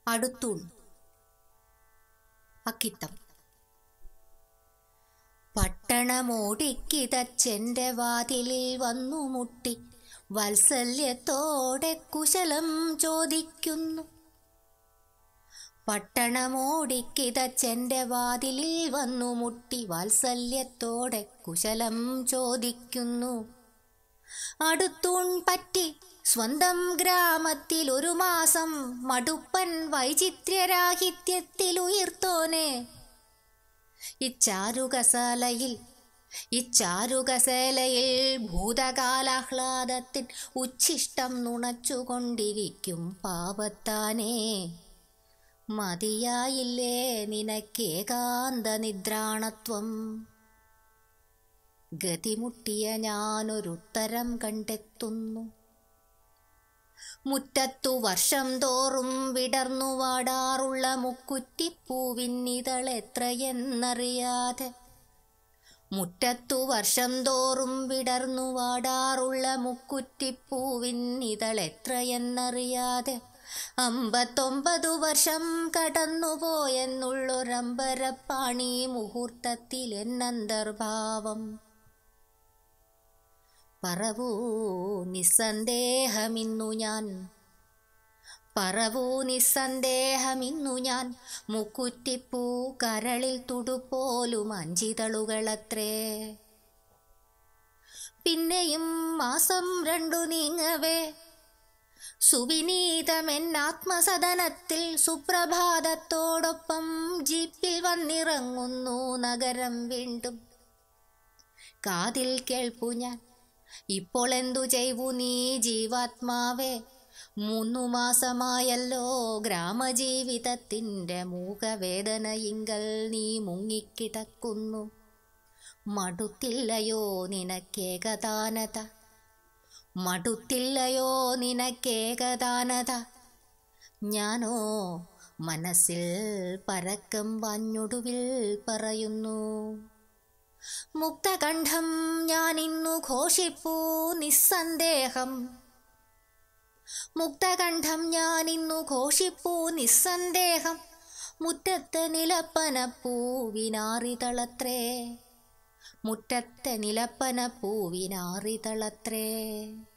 അടുത്തൂൺ അക്കിത്തം പട്ടണമോടിക്കിതച്ചെന്റെ വാതിലിൽ വന്നു മുട്ടി വാത്സല്യത്തോടെ കുശലം ചോദിക്കുന്നു പട്ടണമോടിക്കിതച്ചെന്റെ വാതിലിൽ വന്നു മുട്ടി വാത്സല്യത്തോടെ കുശലം ചോദിക്കുന്നു അടുത്തൂൺ പറ്റി സ്വന്തം ഗ്രാമത്തിൽ ഒരു മാസം മടുപ്പൻ വൈചിത്ര്യരാഹിത്യത്തിൽ ഉയർത്തോനെ ഇച്ചാരുകസാലയിൽ ഇച്ചാരുകസേലയിൽ ഭൂതകാലാഹ്ലാദത്തിൽ ഉച്ഛിഷ്ടം നുണച്ചുകൊണ്ടിരിക്കും പാപത്താനേ മതിയായില്ലേ നിനക്കേകാന്ത നിദ്രാണത്വം ഗതിമുട്ടിയ ഞാനൊരുത്തരം കണ്ടെത്തുന്നു മുറ്റത്തു വർഷം തോറും വിടർന്നു വാടാറുള്ള മുക്കുറ്റിപ്പൂവിന്നിതളെത്രയെന്നറിയാതെ മുറ്റത്തു വർഷം തോറും വിടർന്നു വാടാറുള്ള മുക്കുറ്റിപ്പൂവിന്നിതളെത്രയെന്നറിയാതെ അമ്പത്തൊമ്പതു വർഷം കടന്നുപോയെന്നുള്ളൊരമ്പരപ്പാണി മുഹൂർത്തത്തിൽ എന്നന്തർഭാവം പറവൂ നിസ്സന്ദേഹമിന്നു ഞാൻ പറവൂ നിസ്സന്ദേഹമിന്നു ഞാൻ മുക്കുറ്റിപ്പൂ കരളിൽ തുടുപ്പോലും അഞ്ചിതളുകളത്രേ പിന്നെയും മാസം രണ്ടു നീങ്ങവേ സുവിനീതമെന്നാത്മസദനത്തിൽ സുപ്രഭാതത്തോടൊപ്പം ജീപ്പിൽ വന്നിറങ്ങുന്നു നഗരം വീണ്ടും കാതിൽ കേൾപ്പു ഞാൻ ഇപ്പോൾ എന്തു ചെയ്വു നീ ജീവാത്മാവേ മൂന്നു മാസമായല്ലോ ഗ്രാമജീവിതത്തിൻ്റെ മൂകവേദനയിങ്കൽ നീ മുങ്ങിക്കിടക്കുന്നു മടുത്തില്ലയോ നിനക്കേകദാനത മടുത്തില്ലയോ നിനക്കേകദാനത ഞാനോ മനസ്സിൽ പരക്കം വാഞ്ഞൊടുവിൽ പറയുന്നു മുക്തകണ്ഠം ഞാനിന്നു ഘോഷിപ്പൂ നിസ്സന്ദേഹം മുക്തകണ്ഠം ഞാനിന്നു ഘോഷിപ്പൂ നിസ്സന്ദേഹം മുറ്റത്തെ നിലപ്പന പൂവിനാറിതളത്രേ മുറ്റത്തെ നിലപ്പന പൂവിനാറിതളത്രേ